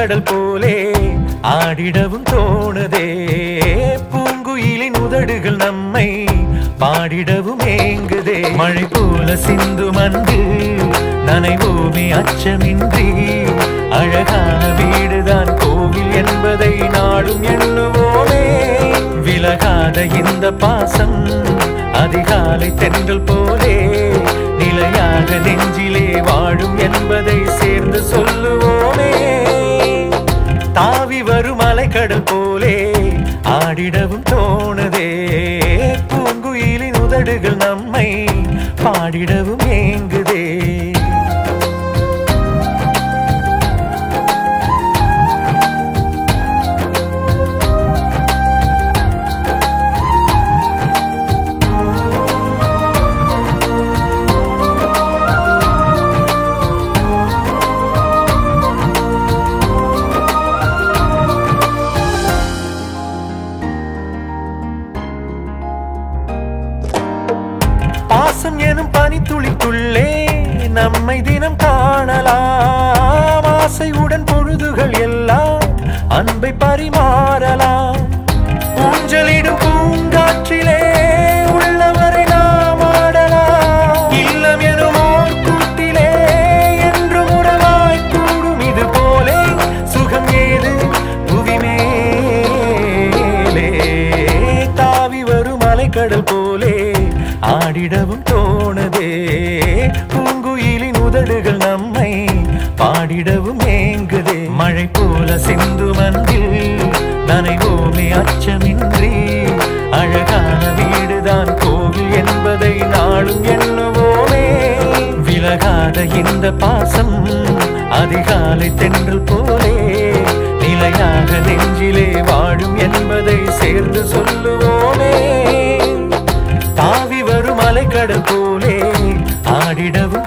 அலைக்கடல் போலே ஆடிடவும் தோணுதே பூங்குயிலின் உதடுகள் நம்மை பாடிடவும் ஏங்குதே மழை போல சிந்து மந்து நனைவோமே அச்சமின்றி அழகான வீடுதான் கோவில் என்பதை நாடும் எண்ணுவோமே விலகாத இந்த பாசம் அதிகாலை தென்றல் போலே நிலையாக நெஞ்சிலே வாழும் என்பதை சேர்ந்து சொல்லுவோமே தாவி வரும் அலைக்கடல் போலே ஆடிடவும் தோணுதே பூங்குயிலின் உதடுகள் நம்மை பாடிடவும் ஏங்குதே பாசம் எனும் பனித்துளிக்குள்ளே நம்மை தினம் காணலாம் ஆசையுடன் பொழுதுகள் எல்லாம் அன்பை பரிமாறலாம் ஊஞ்சலிடும் பூங்காற்றிலே உள்ளவரை நாம் ஆடலாம் இல்லம் எனும் ஓர் கூட்டிலே என்றும் உறவாய் கூடும் இது போலே சுகம் ஏது புவி மேலே தாவி வரும் அலைக்கடல் போலே ஆடிடவும் தோணுதே பூங்குயிலின் உதடுகள் நம்மை பாடிடவும் ஏங்குதே மழை போல சிந்து மந்தில் நனைவோமே அச்சமின்றி அழகான வீடுதான் கோவில் என்பதை நாளும் எண்ணுவோமே விலகாத இந்த பாசம் அதிகாலை தென்றல் போலே நிலையாக நெஞ்சிலே வாழும் என்பதை சேர்ந்து சொல்லுவோமே தாவி வரும் அலைக்கடல் போலே ஆடிடவும்